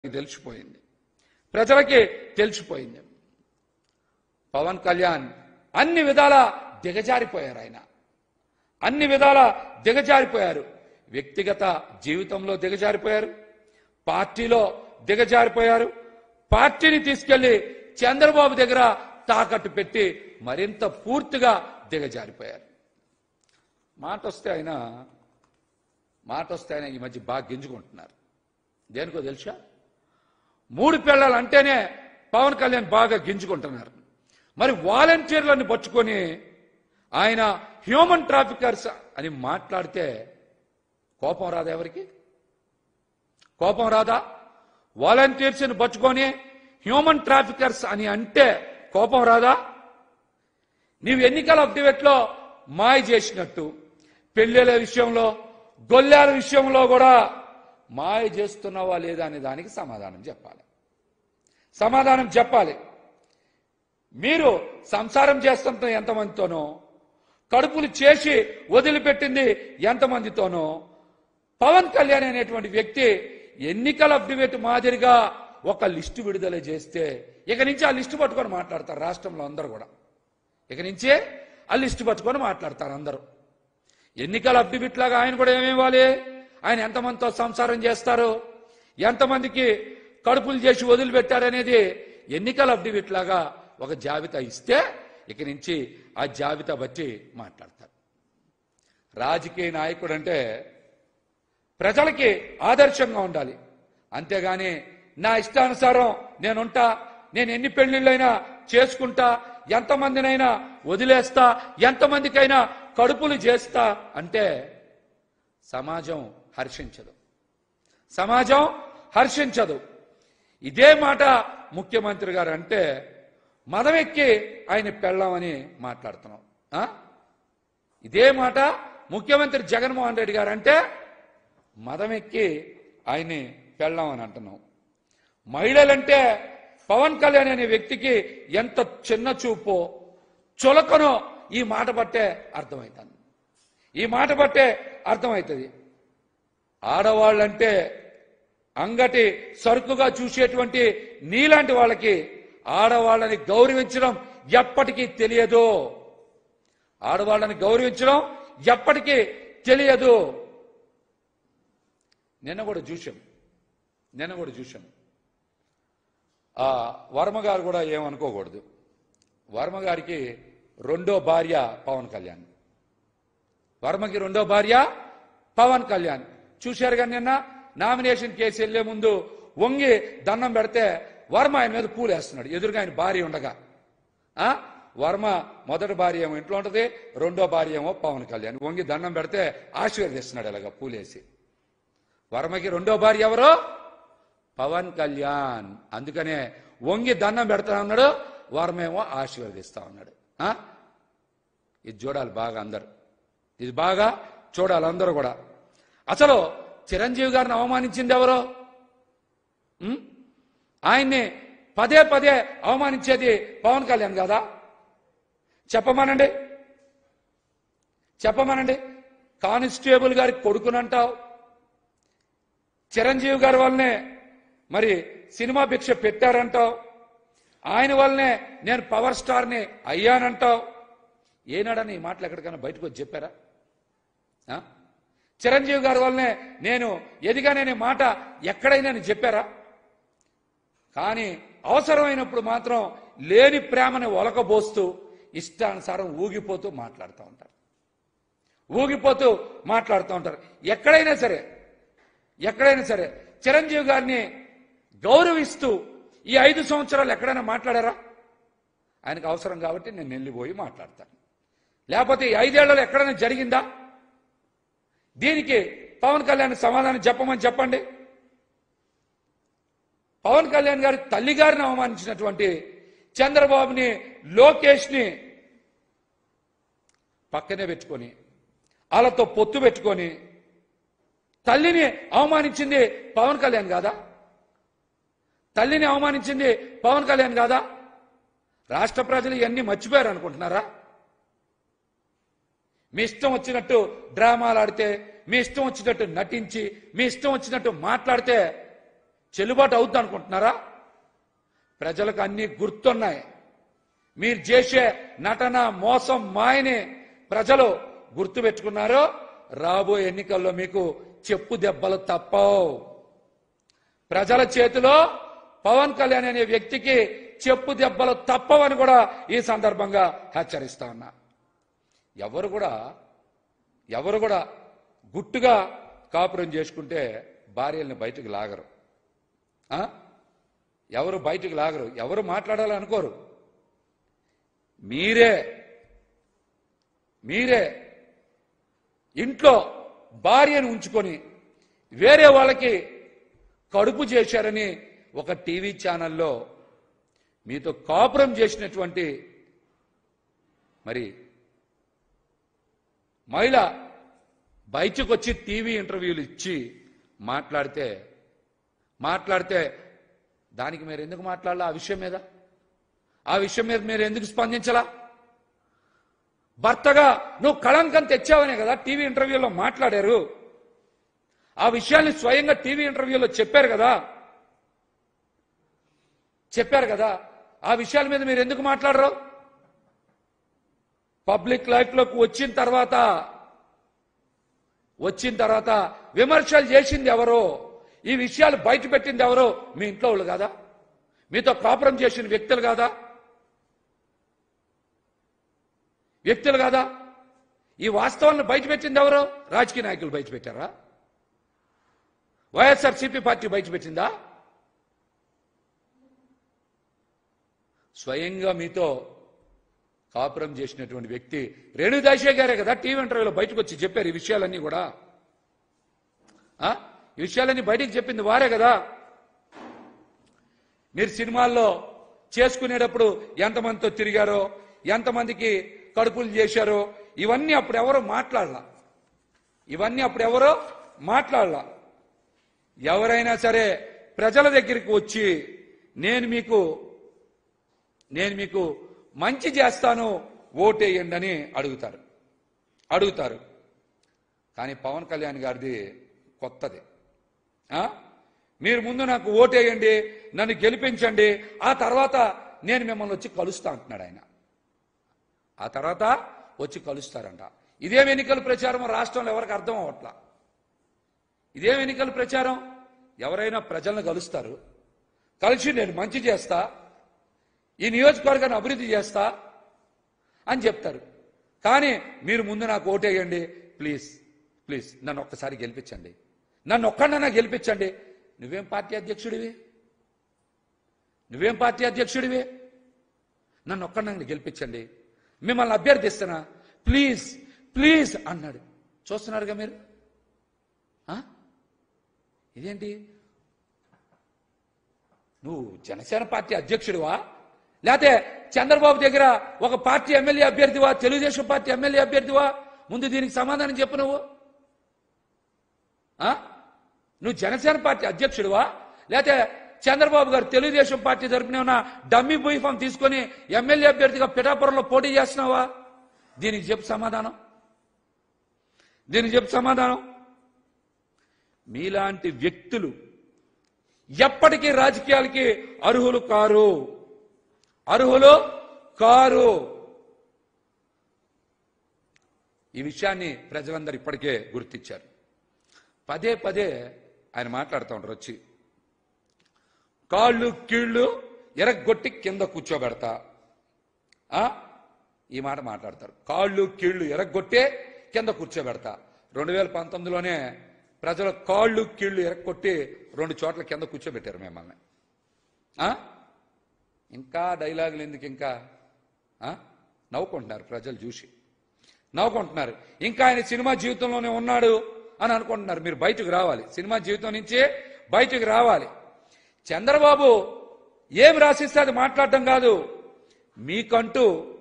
తెలిసిపోయింది ప్రజలకి తెలిసిపోయింది పవన్ కళ్యాణ్ అన్ని విధాల దిగజారిపోయారు ఆయన అన్ని విధాల దిగజారిపోయారు వ్యక్తిగత జీవితంలో దిగజారిపోయారు పార్టీలో దిగజారిపోయారు పార్టీని తీసుకెళ్లి చంద్రబాబు దగ్గర తాకట్టు పెట్టి మరింత పూర్తిగా దిగజారిపోయారు మాట వస్తే ఆయన మాట వస్తే ఆయన ఈ మధ్య బాగా గింజుకుంటున్నారు దేనికో తెలుసా మూడు పిల్లలు అంటేనే పవన్ కళ్యాణ్ బాగా గింజుకుంటున్నారు మరి వాలంటీర్లను పట్టుకొని ఆయన హ్యూమన్ ట్రాఫికర్స్ అని మాట్లాడితే కోపం రాదా ఎవరికి కోపం రాదా వాలంటీర్స్ని పట్టుకొని హ్యూమన్ ట్రాఫికర్స్ అని అంటే కోపం రాదా నీవు ఎన్నికల అఫిడవిట్లో మాయ చేసినట్టు పెళ్లిల విషయంలో గొల్లాల విషయంలో కూడా మాయ చేస్తున్నావా లేదా అనే దానికి సమాధానం చెప్పాలి సమాధానం చెప్పాలి మీరు సంసారం చేస్తున్న ఎంతమందితోనో కడుపులు చేసి వదిలిపెట్టింది ఎంతమందితోనో పవన్ కళ్యాణ్ అనేటువంటి వ్యక్తి ఎన్నికల అఫిడవిట్ మాదిరిగా ఒక లిస్టు విడుదల చేస్తే ఇక నుంచి ఆ లిస్టు పట్టుకొని మాట్లాడతారు రాష్ట్రంలో అందరూ కూడా ఇక నుంచే ఆ లిస్టు పట్టుకొని మాట్లాడతారు అందరూ ఎన్నికల అఫిడవిట్ లాగా ఆయన కూడా ఏమివ్వాలి ఆయన ఎంతమందితో సంసారం చేస్తారు ఎంతమందికి కడుపులు చేసి వదిలిపెట్టారనేది ఎన్నికల అఫిడవిట్ లాగా ఒక జాబితా ఇస్తే ఇక నుంచి ఆ జాబితా బట్టి మాట్లాడతారు రాజకీయ నాయకుడు అంటే ప్రజలకి ఆదర్శంగా ఉండాలి అంతేగాని నా ఇష్టానుసారం నేనుంటా నేను ఎన్ని పెళ్లిళ్ళైనా చేసుకుంటా ఎంతమందినైనా వదిలేస్తా ఎంతమందికైనా కడుపులు చేస్తా అంటే సమాజం హర్షించదు సమాజం హర్షించదు ఇదే మాట ముఖ్యమంత్రి గారు అంటే మదమెక్కి ఆయన పెళ్ళామని మాట్లాడుతున్నాం ఆ? ఇదే మాట ముఖ్యమంత్రి జగన్మోహన్ రెడ్డి గారు అంటే మదమెక్కి ఆయన్ని పెళ్ళామని అంటున్నాం మహిళలంటే పవన్ కళ్యాణ్ అనే వ్యక్తికి ఎంత చిన్న చూపో చులకనో ఈ మాట బట్టే అర్థమవుతుంది ఈ మాట బట్టే అర్థమవుతుంది ఆడవాళ్ళంటే అంగటి సరుకుగా చూసేటువంటి నీలాంటి వాళ్ళకి ఆడవాళ్ళని గౌరవించడం ఎప్పటికీ తెలియదు ఆడవాళ్ళని గౌరవించడం ఎప్పటికీ తెలియదు నిన్న కూడా చూశాం నిన్న కూడా చూశాం ఆ వర్మ గారు కూడా ఏమనుకోకూడదు వర్మ గారికి రెండో భార్య పవన్ కళ్యాణ్ వర్మకి రెండో భార్య పవన్ కళ్యాణ్ చూశారు కానీ నిన్న నామినేషన్ కేసు వెళ్లే ముందు వంగి దండం పెడితే వర్మ ఆయన మీద పూలేస్తున్నాడు ఎదురుగా ఆయన భార్య ఉండగా ఆ వర్మ మొదటి భార్య ఏమో ఇంట్లో ఉంటది రెండో భార్య ఏమో పవన్ కళ్యాణ్ వంగి దండం పెడితే ఆశీర్వదిస్తున్నాడు ఇలాగా పూలేసి వర్మకి రెండో భార్య ఎవరు పవన్ కళ్యాణ్ అందుకనే వంగి దండం పెడతా ఉన్నాడు వర్మేమో ఆశీర్వదిస్తా ఉన్నాడు ఆ? ఇది చూడాలి బాగా అందరు ఇది బాగా చూడాలి అందరూ కూడా అసలు చిరంజీవి గారిని అవమానించింది ఎవరు ఉం? ఆయన్ని పదే పదే అవమానించేది పవన్ కళ్యాణ్ కదా చెప్పమనండి చెప్పమనండి కానిస్టేబుల్ గారి కొడుకునంటావు చిరంజీవి గారి వల్లనే మరి సినిమా భిక్ష పెట్టారంటావు ఆయన వల్లనే నేను పవర్ స్టార్ని అయ్యానంటావు ఏనాడని ఈ మాటలు ఎక్కడికైనా బయటకు వచ్చి చెప్పారా ఆ? చిరంజీవి గారి వల్లనే నేను ఎదిగాననే మాట ఎక్కడైనా నేను చెప్పారా కానీ అవసరమైనప్పుడు మాత్రం లేని ప్రేమని ఒలకబోస్తూ ఇష్టానుసారం ఊగిపోతూ మాట్లాడుతూ ఉంటారు ఊగిపోతూ మాట్లాడుతూ ఉంటారు ఎక్కడైనా సరే ఎక్కడైనా సరే చిరంజీవి గారిని గౌరవిస్తూ ఈ ఐదు సంవత్సరాలు ఎక్కడైనా మాట్లాడారా ఆయనకు అవసరం కాబట్టి నేను వెళ్ళిపోయి మాట్లాడతాను లేకపోతే ఈ ఐదేళ్లలో ఎక్కడైనా జరిగిందా దీనికి పవన్ కళ్యాణ్ సమాధానం చెప్పమని చెప్పండి పవన్ కళ్యాణ్ గారి తల్లి గారిని అవమానించినటువంటి చంద్రబాబుని లోకేష్ని పక్కనే పెట్టుకొని వాళ్ళతో పొత్తు పెట్టుకొని తల్లిని అవమానించింది పవన్ కళ్యాణ్ కాదా తల్లిని అవమానించింది పవన్ కళ్యాణ్ కాదా రాష్ట్ర ప్రజలు ఇవన్నీ మర్చిపోయారు అనుకుంటున్నారా మీ ఇష్టం వచ్చినట్టు డ్రామాలు ఆడితే మీ ఇష్టం వచ్చినట్టు నటించి మీ ఇష్టం వచ్చినట్టు మాట్లాడితే చెల్లుబాటు అవుద్ది అనుకుంటున్నారా ప్రజలకు అన్ని గుర్తున్నాయి మీరు చేసే నటన మోసం మాయని ప్రజలు గుర్తుపెట్టుకున్నారో రాబోయే ఎన్నికల్లో మీకు చెప్పు దెబ్బలు తప్పవు ప్రజల చేతిలో పవన్ కళ్యాణ్ అనే వ్యక్తికి చెప్పు దెబ్బలు తప్పవని కూడా ఈ సందర్భంగా హెచ్చరిస్తా ఉన్నా ఎవరు కూడా ఎవరు కూడా గుట్టుగా కాపురం చేసుకుంటే భార్యల్ని బయటకు లాగరు ఆ? ఎవరు బయటకు లాగరు ఎవరు మాట్లాడాలనుకోరు మీరే మీరే ఇంట్లో భార్యను ఉంచుకొని వేరే వాళ్ళకి కడుపు చేశారని ఒక టీవీ ఛానల్లో మీతో కాపురం చేసినటువంటి మరి మహిళ బయటకు వచ్చి టీవీ ఇంటర్వ్యూలు ఇచ్చి మాట్లాడితే మాట్లాడితే దానికి మీరు ఎందుకు మాట్లాడాలా ఆ విషయం మీద ఆ విషయం మీద మీరు ఎందుకు స్పందించలా భర్తగా నువ్వు కళంకం తెచ్చావనే కదా టీవీ ఇంటర్వ్యూలో మాట్లాడారు ఆ విషయాన్ని స్వయంగా టీవీ ఇంటర్వ్యూలో చెప్పారు కదా చెప్పారు కదా ఆ విషయాల మీద మీరు ఎందుకు మాట్లాడరు పబ్లిక్ లైఫ్ లోకి వచ్చిన తర్వాత వచ్చిన తర్వాత విమర్శలు చేసింది ఎవరో ఈ విషయాలు బయట పెట్టింది ఎవరో మీ ఇంట్లో వాళ్ళు కాదా మీతో కాపురం చేసిన వ్యక్తులు కాదా వ్యక్తులు కాదా ఈ వాస్తవాలను బయట పెట్టింది ఎవరు రాజకీయ నాయకులు బయట పెట్టారా వైఎస్ఆర్ సిపి పార్టీ బయట పెట్టిందా స్వయంగా మీతో కాపురం చేసినటువంటి వ్యక్తి రేణుదాశే గారే కదా టీవీ ఇంటర్వ్యూలో బయటకు వచ్చి చెప్పారు ఈ విషయాలన్నీ కూడా ఆ? ఈ విషయాలన్నీ బయటికి చెప్పింది వారే కదా మీరు సినిమాల్లో చేసుకునేటప్పుడు ఎంతమందితో తిరిగారో ఎంతమందికి కడుపులు చేశారో ఇవన్నీ అప్పుడు ఎవరో మాట్లాడలా ఇవన్నీ అప్పుడు ఎవరో మాట్లాడలా ఎవరైనా సరే ప్రజల దగ్గరికి వచ్చి నేను మీకు నేను మీకు మంచి చేస్తాను ఓటేయండి అని అడుగుతారు అడుగుతారు కానీ పవన్ కళ్యాణ్ గారిది కొత్తది ఆ? మీరు ముందు నాకు ఓటేయండి నన్ను గెలిపించండి ఆ తర్వాత నేను మిమ్మల్ని వచ్చి కలుస్తా అంటున్నాడు ఆయన ఆ తర్వాత వచ్చి కలుస్తారంట ఇదేం ఎన్నికల ప్రచారం రాష్ట్రంలో ఎవరికి అర్థం అవ్వట్లా ఇదేం ఎన్నికల ప్రచారం ఎవరైనా ప్రజలను కలుస్తారు కలిసి నేను మంచి చేస్తా ఈ నియోజకవర్గాన్ని అభివృద్ధి చేస్తా అని చెప్తారు కానీ మీరు ముందు నాకు ఓటేయండి ప్లీజ్ ప్లీజ్ నన్ను ఒక్కసారి గెలిపించండి నన్ను ఒక్కడన్నా గెలిపించండి నువ్వేం పార్టీ అధ్యక్షుడివి నువ్వేం పార్టీ అధ్యక్షుడివి నన్ను ఒక్కడన్నా గెలిపించండి మిమ్మల్ని అభ్యర్థిస్తున్నా ప్లీజ్ ప్లీజ్ అన్నాడు చూస్తున్నారుగా మీరు ఆ? ఇదేంటి నువ్వు జనసేన పార్టీ అధ్యక్షుడివా లేకపోతే చంద్రబాబు దగ్గర ఒక పార్టీ ఎమ్మెల్యే అభ్యర్థివా తెలుగుదేశం పార్టీ ఎమ్మెల్యే అభ్యర్థివా ముందు దీనికి సమాధానం చెప్పు నువ్వు ఆ? నువ్వు జనసేన పార్టీ అధ్యక్షుడివా లేకపోతే చంద్రబాబు గారు తెలుగుదేశం పార్టీ తరపున ఉన్న డమ్మీ భూఫామ్ తీసుకొని ఎమ్మెల్యే అభ్యర్థిగా పిఠాపురంలో పోటీ చేస్తున్నావా దీనికి చెప్పు సమాధానం దీనికి చెప్పు సమాధానం మీలాంటి వ్యక్తులు ఎప్పటికీ రాజకీయాలకి అర్హులు కారు అర్హులు కారు ఈ విషయాన్ని ప్రజలందరూ ఇప్పటికే గుర్తించారు పదే పదే ఆయన మాట్లాడుతూ ఉంటారు వచ్చి కాళ్ళు కీళ్ళు ఎరగొట్టి కింద కూర్చోబెడతా ఆ? ఈ మాట మాట్లాడతారు కాళ్ళు కీళ్లు ఎరగొట్టే కింద కూర్చోబెడతా రెండు వేల పంతొమ్మిదిలోనే ప్రజల కాళ్ళు కీళ్లు ఎరగొట్టి రెండు చోట్ల కింద కూర్చోబెట్టారు మిమ్మల్ని ఆ? ఇంకా డైలాగులు ఎందుకు ఇంకా ఆ? నవ్వుకుంటున్నారు ప్రజలు చూసి నవ్వుకుంటున్నారు ఇంకా ఆయన సినిమా జీవితంలోనే ఉన్నాడు అని అనుకుంటున్నారు మీరు బయటకు రావాలి సినిమా జీవితం నుంచి బయటకు రావాలి చంద్రబాబు ఏం రాసిస్తే అది మాట్లాడటం కాదు మీకంటూ